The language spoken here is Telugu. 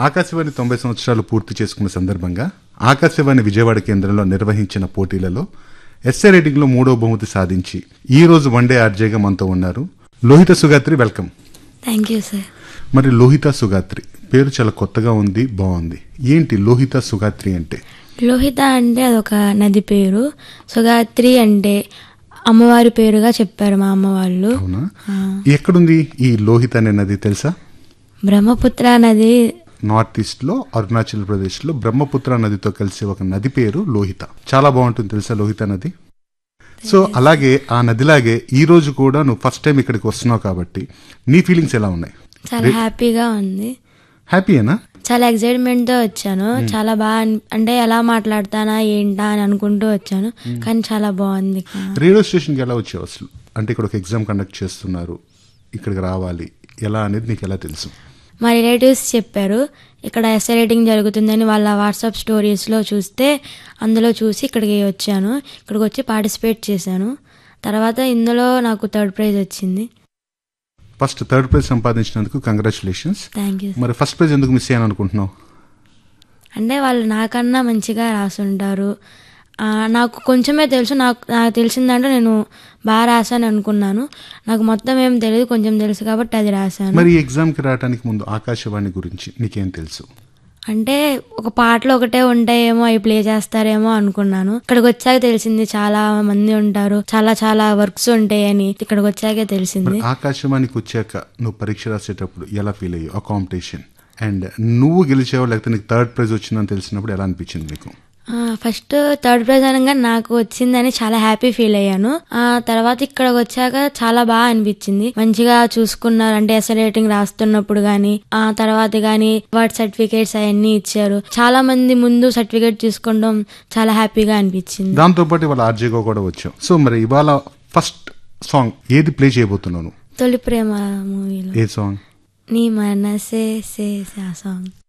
ఆకాశవాణి తొంభై సంవత్సరాలు పూర్తి చేసుకున్న సందర్భంగా ఆకాశవాణి విజయవాడ కేంద్రంలో నిర్వహించిన పోటీలలో ఎస్ఏ రేటింగ్లో మూడో బహుమతి సాధించి ఈ రోజు వన్డే ఆర్జేగా మనతో ఉన్నారు Lohitha Sugathri welcome thank you sir మరి లోహిత సుగాత్రి పేరు చాలా కొత్తగా ఉంది బాగుంది ఏంటి లోహిత సుగాత్రి అంటే లోహిత అంటే అదొక నది పేరు సుగాత్రి అంటే అమ్మవారి పేరుగా చెప్పారు మా అమ్మ వాళ్ళు అవునా ఎక్కడుంది ఈ లోహిత అనే నది తెలుసా బ్రహ్మపుత్ర నది నార్త్ ఈస్ట్ లో అరుణాచల్ ప్రదేశ్ లో బ్రహ్మపుత్ర నదితో కలిసి ఒక నది పేరు లోహిత చాలా బాగుంటుంది తెలుసా లోహిత నది సో అలాగే ఆ నదిలాగే ఈ రోజు కూడా నువ్వు ఫస్ట్ టైం ఇక్కడికి వస్తున్నావు కాబట్టి నీ ఫీలింగ్స్ ఎలా ఉన్నాయి చాలా హ్యాపీగా ఉంది హ్యాపీయేనా చాలా ఎక్సైట్మెంట్ తో వచ్చాను చాలా బాగా అన్- అంటే ఎలా మాట్లాడతానా ఏంటా అని అనుకుంటూ వచ్చాను కానీ చాలా బాగుంది రేడియో స్టేషన్కి ఎలా వచ్చావు అసలు అంటే ఇక్కడ ఒక ఎగ్జామ్ కండక్ట్ చేస్తున్నారు ఇక్కడికి రావాలి ఎలా అనేది నీకు ఎలా తెలుసు మా రిలేటివ్స్ చెప్పారు ఇక్కడ ఎస్ఏ రేటింగ్ జరుగుతుందని వాళ్ళ వాట్సాప్ స్టోరీస్లో చూస్తే అందులో చూసి ఇక్కడికి వచ్చాను ఇక్కడికి వచ్చి పార్టిసిపేట్ చేశాను తర్వాత ఇందులో నాకు థర్డ్ ప్రైజ్ వచ్చింది ఫస్ట్ థర్డ్ ప్రైజ్ సంపాదించినందుకు కంగ్రాచులేషన్స్ థ్యాంక్ యూ మరి ఫస్ట్ ప్రైజ్ ఎందుకు మిస్ అయ్యాను అనుకుంటున్నావు అంటే వాళ్ళు నాకన్నా మంచిగా రాసుంటారు ఆ, నాకు కొంచెమే తెలుసు నాకు నాకు తెలిసిందంటే నేను బాగా రాశాను అనుకున్నాను నాకు మొత్తం ఏం తెలియదు కొంచెం తెలుసు కాబట్టి అది రాశాను మరి ఈ ఎగ్జామ్కి రావడానికి ముందు ఆకాశవాణి గురించి నీకేం తెలుసు అంటే ఒక పాటలు ఒకటే ఉంటాయేమో అవి ప్లే చేస్తారేమో అనుకున్నాను ఇక్కడికి వచ్చాక తెలిసింది చాలా మంది ఉంటారు చాలా చాలా వర్క్స్ ఉంటాయని ఇక్కడికి వచ్చాకే తెలిసింది మరి ఆకాశవాణికి వచ్చాక నువ్వు పరీక్ష రాసేటప్పుడు ఎలా ఫీల్ అయ్యావు ఆ కాంపిటీషన్ అండ్ నువ్వు గెలిచావు లేకపోతే నీకు థర్డ్ ప్రైజ్ వచ్చిందని తెలిసినప్పుడు ఎలా అనిపించింది నీకు ఫస్ట్ థర్డ్ ప్రైజ్ అనగా నాకు వచ్చిందని చాలా హ్యాపీ ఫీల్ అయ్యాను ఆ తర్వాత ఇక్కడికి వచ్చాక చాలా బాగా అనిపించింది మంచిగా చూసుకున్నారు అంటే ఎస్ఐ రేటింగ్ రాస్తున్నప్పుడు గానీ ఆ తర్వాత గానీ వాటి సర్టిఫికేట్స్ అవన్నీ ఇచ్చారు చాలా మంది ముందు సర్టిఫికేట్ తీసుకోవడం చాలా హ్యాపీగా అనిపించింది దాంతో పాటు ఇవాళ ఆర్జేగా కూడా వచ్చావు సో మరి ఇవాళ ఫస్ట్ సాంగ్ ఏది ప్లే చేయబోతున్నాను తొలి ప్రేమ మూవీలో ఏ సాంగ్ నీ మనసే సే ఆ సాంగ్